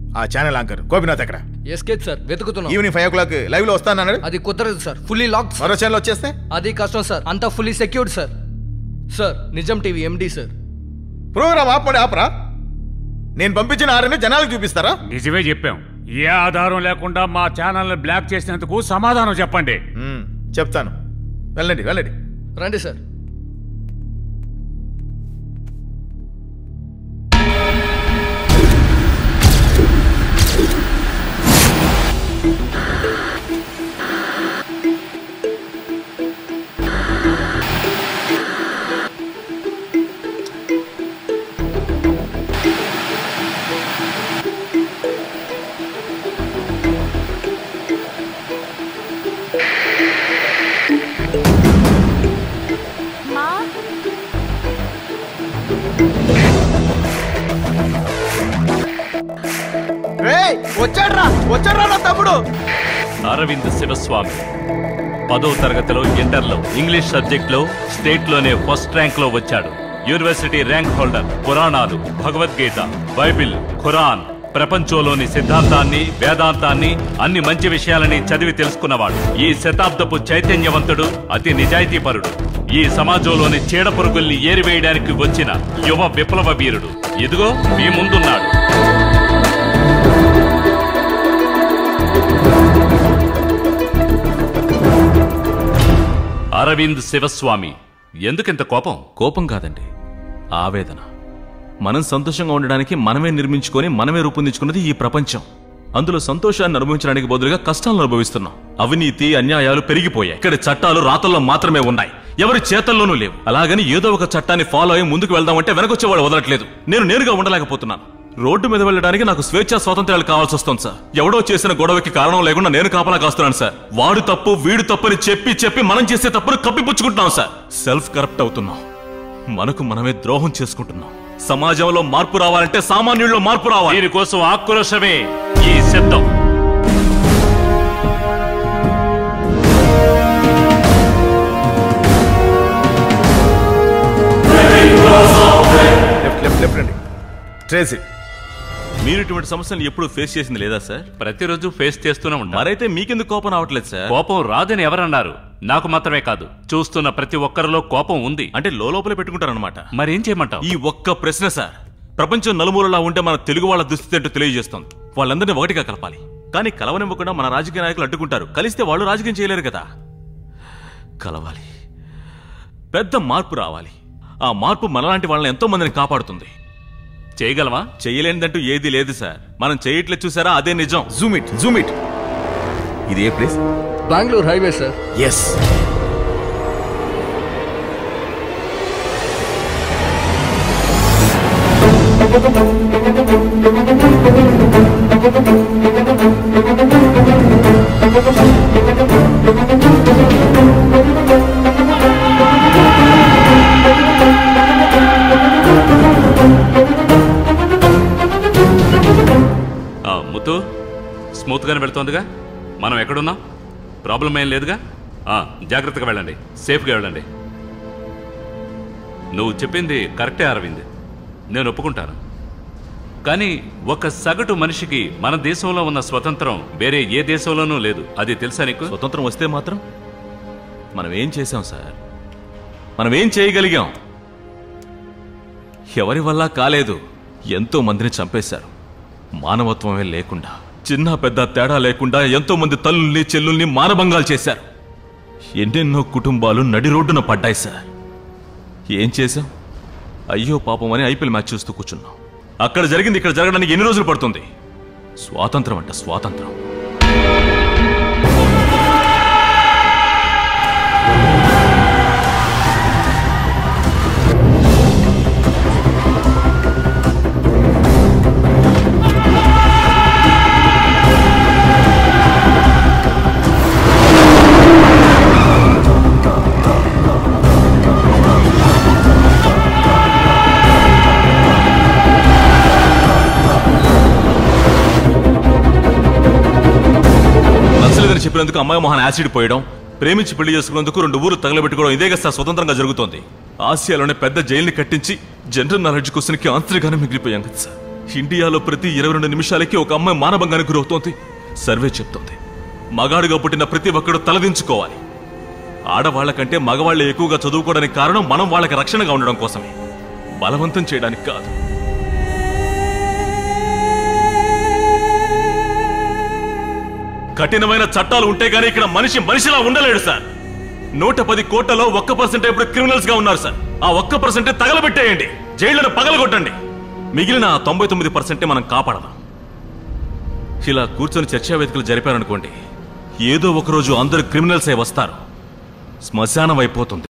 ఆ channel anchor Gopinath ఎక్కడ escape sir వెతుకుతున్నాం evening five o'clock live లో వస్తానన్నాడు అది కుదరదు సార్ ఫుల్లీ లాక్ మరో ఛానల్ వచ్చేస్తే అది కష్టం సార్ అంతా ఫుల్లీ సెక్యూర్డ్ సార్ సార్ నిజం టీవీ ఎండి సార్ ప్రోగ్రామ్ ఆపండి ఆపరా నేను పంపించిన ఆరని జనాలకు చూపిస్తారా నిజమే చెప్పాం ఏ ఆధారం లేకుండా మా ఛానల్ని బ్లాక్ చేసినందుకు సమాధానం చెప్పండి మ్మ్, చెప్తాను వెళ్ళండి వెళ్ళండి రండి సార్ వచ్చాడ్రా వచ్చాడ్రా నా తమ్ముడు అరవింద్ శివస్వామి పదో తరగతిలో ఇంటర్లో ఇంగ్లీష్ సబ్జెక్ట్లో స్టేట్లోనే ఫస్ట్ ర్యాంక్లో వచ్చాడు యూనివర్సిటీ ర్యాంక్ హోల్డర్ పురాణాలు భగవద్గీత బైబిల్ ఖురాన్ ప్రపంచంలోని సిద్ధాంతాన్ని వేదాంతాన్ని అన్ని మంచి విషయాలని చదివి తెలుసుకున్నవాడు ఈ శతాబ్దపు చైతన్యవంతుడు అతి నిజాయితీపరుడు ఈ సమాజంలోని చీడ పురుగుల్ని ఏరివేయడానికి వచ్చిన యువ విప్లవ వీరుడు ఇదిగో మీ ముందున్నాడు అరవింద్ శివస్వామి ఎందుకింత కోపం కోపం కాదండి ఆవేదన మనం సంతోషంగా ఉండడానికి మనమే నిర్మించుకొని మనమే రూపొందించుకున్నది ఈ ప్రపంచం అందులో సంతోషాన్ని అనుభవించడానికి బదులుగా కష్టాలను అనుభవిస్తున్నాం అవినీతి అన్యాయాలు పెరిగిపోయాయి ఇక్కడ చట్టాలు రాతల్లో మాత్రమే ఉన్నాయి ఎవరి చేతల్లోనూ లేవు అలాగని ఏదో ఒక చట్టాన్ని ఫాలో అయ్యి ముందుకు వెళ్దామంటే వెనకొచ్చేవాడు వదలట్లేదు నేను నేరుగా ఉండలేకపోతున్నాను రోడ్డు మీద వెళ్ళడానికి నాకు స్వేచ్ఛ స్వాతంత్రాలు కావాల్సి వస్తుంది సార్ ఎవడో చేసిన గొడవకి కారణం లేకుండా నేను కాపలా కాస్తున్నాను సార్ వాడు తప్పు వీడు తప్పు అని చెప్పి చెప్పి మనం చేసే తప్పును కప్పిపుచ్చుకుంటున్నాం సార్ సెల్ఫ్ కరప్ట్ అవుతున్నాం మనకు మనమే ద్రోహం చేసుకుంటున్నాం సమాజంలో మార్పు రావాలంటే సామాన్యుల్లో మార్పు రావాలి దీనికోసం ఆక్రోశమే ఈ శబ్దం లెఫ్ట్ లెఫ్ట్ లెఫ్ట్ రండి ట్రేసీ మీరు ఇటువంటి సమస్యలు ఎప్పుడు ఫేస్ చేసింది లేదా సార్ ప్రతిరోజు ఫేస్ చేస్తూనే ఉంటారు మరైతే మీకెందుకు కోపం రావట్లేదు సార్ కోపం రాదని ఎవరన్నారు నాకు మాత్రమే కాదు చూస్తున్న ప్రతి ఒక్కరిలో కోపం ఉంది అంటే లోపలే పెట్టుకుంటారనమాట మరేం చేయమంటావు ఈ ఒక్క ప్రశ్న సార్ ప్రపంచం నలుమూలలా ఉంటే మన తెలుగు వాళ్ళ దుస్థితి ఏంటో తెలియజేస్తోంది వాళ్ళందరినీ ఒకటిగా కలపాలి కానీ కలవనివ్వకుండా మన రాజకీయ నాయకులు అడ్డుకుంటారు కలిస్తే వాళ్ళు రాజకీయం చేయలేరు కదా కలవాలి పెద్ద మార్పు రావాలి ఆ మార్పు మనలాంటి వాళ్ళని ఎంతో మందిని కాపాడుతుంది చేయగలవా చేయలేనిదంటూ ఏది లేదు సార్ మనం చేయట్లేదు చూసారా అదే నిజం జూమ్ ఇట్ జూమ్ ఇట్ ఇది ఏ place Bengaluru highway sir yes ఆ, ముత్తు స్మూత్ గానే వెళ్తోందిగా మనం ఎక్కడున్నాం ప్రాబ్లం ఏం లేదుగా ఆ, జాగ్రత్తగా వెళ్ళండి సేఫ్గా వెళ్ళండి నువ్వు చెప్పింది కరెక్టే అరవింద్ నేను ఒప్పుకుంటాను కానీ ఒక సగటు మనిషికి మన దేశంలో ఉన్న స్వతంత్రం వేరే ఏ దేశంలోనూ లేదు అది తెలుసా నీకు స్వతంత్రం వస్తే మాత్రం మనం ఏం చేశాం సార్ మనం ఏం చేయగలిగాం ఎవరి వల్ల కాలేదు ఎంతో మందిని చంపేశారు మానవత్వమే లేకుండా చిన్న పెద్ద తేడా లేకుండా ఎంతో మంది తల్లుల్ని చెల్లుల్ని మానభంగాలు చేశారు ఎన్నెన్నో కుటుంబాలు నడి రోడ్డున పడ్డాయి సార్ ఏం చేశాం అయ్యో పాపం అని ఐపీఎల్ మ్యాచ్ చూస్తూ కూర్చున్నాం అక్కడ జరిగింది ఇక్కడ జరగడానికి ఎన్ని రోజులు పడుతుంది స్వాతంత్రం అంట స్వాతంత్రం నచ్చలేదని చెప్పినందుకు అమ్మాయి మొహన్ యాసిడ్ పోయడం ప్రేమించి పెళ్లి చేసుకున్నందుకు రెండు ఊరు తగలబెట్టుకోవడం ఇదే కదా సార్ స్వతంత్రంగా జరుగుతోంది ఆసియాలోనే పెద్ద జైల్ని కట్టించి జనరల్ నాలెడ్జ్ క్వశ్చన్కి ఆన్సర్గానే మిగిలిపోయాం కదా సార్ ఇండియాలో ప్రతి ఇరవై రెండు నిమిషాలకి ఒక అమ్మాయి మానభంగానికి గురవుతోంది సర్వే చెప్తోంది మగాడుగా పుట్టిన ప్రతి ఒక్కడు తలదించుకోవాలి ఆడవాళ్లకంటే మగవాళ్లే ఎక్కువగా చదువుకోవడానికి కారణం మనం వాళ్ళకి రక్షణగా ఉండడం కోసమే బలవంతం చేయడానికి కాదు కఠినమైన చట్టాలు ఉంటే గానీ ఇక్కడ మనిషి మనిషిలా ఉండలేడు సార్ నూట పది కోట్లలో ఒక్క పర్సెంట్ ఇప్పుడు క్రిమినల్స్ గా ఉన్నారు సార్ ఆ ఒక్క పర్సెంటే తగలబెట్టేయండి జైళ్లను పగలగొట్టండి మిగిలిన ఆ తొంభై తొమ్మిది పర్సెంటే మనం కాపాడదాం ఇలా కూర్చొని చర్చా వేదికలు జరిపారనుకోండి ఏదో ఒకరోజు అందరు క్రిమినల్సే వస్తారు శ్మశానం అయిపోతుంది